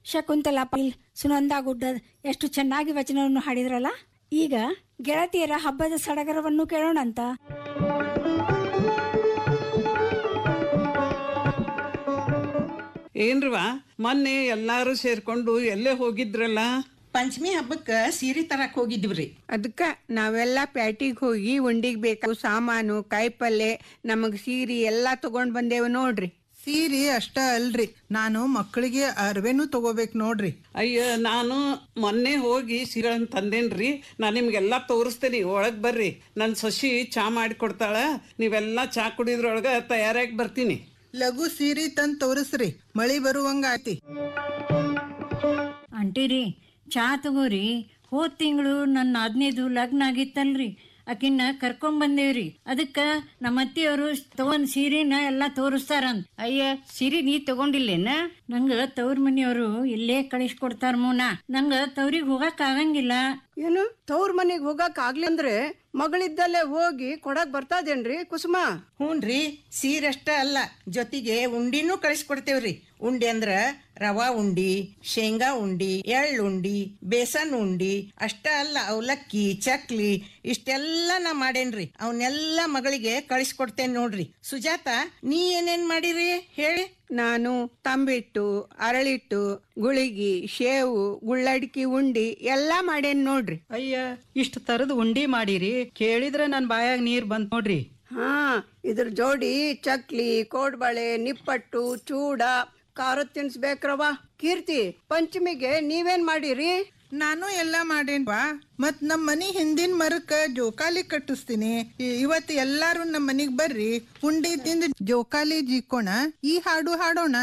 ಶಕುಂತಲಾ ಪಾಟೀಲ್ ಸುನಂದಾ ಗುಡ್ಡದ್ ಎಷ್ಟು ಚೆನ್ನಾಗಿ ವಚನವನ್ನು ಹಾಡಿದ್ರಲ್ಲ ಈಗ ಗೆಳತಿಯರ ಹಬ್ಬದ ಸಡಗರವನ್ನು ಕೇಳೋಣಂತ ಏನ್ರವ ಮೊನ್ನೆ ಎಲ್ಲಾರು ಸೇರ್ಕೊಂಡು ಎಲ್ಲೇ ಹೋಗಿದ್ರಲ್ಲ ಪಂಚಮಿ ಹಬ್ಬಕ್ಕ ಸೀರೆ ತರಕ್ ಹೋಗಿದ್ವಿ ಅದಕ್ಕ ನಾವೆಲ್ಲ ಪ್ಯಾಟಿಗೆ ಹೋಗಿ ಉಂಡಿಗೆ ಬೇಕಾದ ಸಾಮಾನು ಕಾಯಿಪಲ್ಲೆ ನಮಗ್ ಸೀರೆ ಎಲ್ಲಾ ತಗೊಂಡ್ ಬಂದೇವು ನೋಡ್ರಿ ಸೀರೆ ಅಷ್ಟ ಅಲ್ರಿ ನಾನು ಮಕ್ಕಳಿಗೆ ಅರ್ವೆನೂ ತಗೋಬೇಕು ನೋಡ್ರಿ ಅಯ್ಯ ನಾನು ಮೊನ್ನೆ ಹೋಗಿ ಸೀರೆಗಳನ್ನ ತಂದೇನ್ರಿ ನಾನು ನಿಮ್ಗೆಲ್ಲ ತೋರಿಸ್ತೇನೆ ಒಳಗ್ ಬರ್ರಿ ನನ್ನ ಸೊಸಿ ಚಾ ಮಾಡಿ ಕೊಡ್ತಾಳ ನೀವೆಲ್ಲ ಚಾ ಕುಡಿದ್ರೊಳಗ ತಯಾರಾಗಿ ಬರ್ತೀನಿ ಲಘು ಸೀರೆ ತಂದ್ ತೋರಿಸ್ರಿ ಮಳಿ ಬರುವಂಗ ಆತಿ ಅಂಟಿರಿ ಚಾ ತಗೋರಿ ಹೋದ್ ತಿಂಗಳು ನನ್ನ ಹದಿನೈದು ಲಗ್ನ ಆಗಿತ್ತಲ್ರಿ ಆಕಿನ್ನ ಕರ್ಕೊಂಡ್ ಬಂದೇವ್ರಿ ಅದಕ್ಕ ನಮ್ಮ ಅತ್ತಿಯವರು ತಗೊಂಡ್ ಸೀರೆನ ಎಲ್ಲಾ ತೋರಿಸ್ತಾರಂತ ಅಯ್ಯ ಸಿರಿ ನೀ ತಗೊಂಡಿಲ್ಲೇನ ನಂಗ ತವ್ರ ಮನೆಯವರು ಇಲ್ಲೇ ಕಳಿಸ್ಕೊಡ್ತಾರ ಮೂನ ನಂಗ ತವ್ರಿಗೆ ಹೋಗಕ್ ಆಗಂಗಿಲ್ಲ ಏನು ತವ್ರ ಮನೆಗ್ ಹೋಗಕ್ ಆಗ್ಲಿ ಅಂದ್ರೆ ಮಗಳಿದ್ದಲ್ಲೇ ಹೋಗಿ ಕೊಡಕ್ ಬರ್ತಾದೇನ್ರಿ ಕುಸುಮ ಹ್ಞೂನ್ರಿ ಸೀರೆ ಅಷ್ಟ ಅಲ್ಲ ಜೊತೆಗೆ ಉಂಡಿನೂ ಕಳಿಸ್ಕೊಡ್ತೇವ್ರಿ ಉಂಡಿ ಅಂದ್ರ ರವಾ ಉಂಡಿ ಶೇಂಗಾ ಉಂಡಿ ಎಳ್ಳು ಉಂಡಿ ಬೇಸನ್ ಉಂಡಿ ಅಷ್ಟ ಅಲ್ಲ ಅವಲಕ್ಕಿ ಚಕ್ಲಿ ಇಷ್ಟೆಲ್ಲ ನಾ ಮಾಡೇನ್ರಿ ಅವನ್ನೆಲ್ಲ ಮಗಳಿಗೆ ಕಳಿಸ್ಕೊಡ್ತೇನೆ ನೋಡ್ರಿ ಸುಜಾತ ನೀ ಏನೇನ್ ಮಾಡಿರಿ ಹೇಳಿ ನಾನು ತಂಬಿಟ್ಟು ಅರಳಿಟ್ಟು ಗುಳಿಗಿ ಶೇವು ಗುಳ್ಳಡ್ಕಿ ಉಂಡಿ ಎಲ್ಲಾ ಮಾಡೇನ್ ನೋಡ್ರಿ ಅಯ್ಯ ಇಷ್ಟು ತರದ್ ಉಂಡಿ ಮಾಡಿರಿ ಕೇಳಿದ್ರೆ ನನ್ ಬಾಯಾಗ ನೀರ್ ಬಂತ್ ನೋಡ್ರಿ ಹಾ ಇದ್ರ ಜೋಡಿ ಚಕ್ಲಿ ಕೋಡ್ಬಳೆ ನಿಪ್ಪಟ್ಟು ಚೂಡ ಖಾರದ ತಿನ್ಸ್ಬೇಕ್ರವ ಕೀರ್ತಿ ಪಂಚಮಿಗೆ ನೀವೇನ್ ಮಾಡಿರಿ ನಾನು ಎಲ್ಲಾ ಮಾಡೇನ್ವಾ ಮತ್ ನಮ್ ಮನಿ ಹಿಂದಿನ ಮರಕ್ಕ ಜೋಕಾಲಿ ಕಟ್ಟಿಸ್ತೀನಿ ಇ- ಇವತ್ತು ಎಲ್ಲಾರು ನಮ್ ಮನಿಗ್ ಬರ್ರಿ ಉಂಡಿ ತಿಂದು ಜೋಕಾಲಿ ಜೀಕೋಣ ಈ ಹಾಡು ಹಾಡೋಣ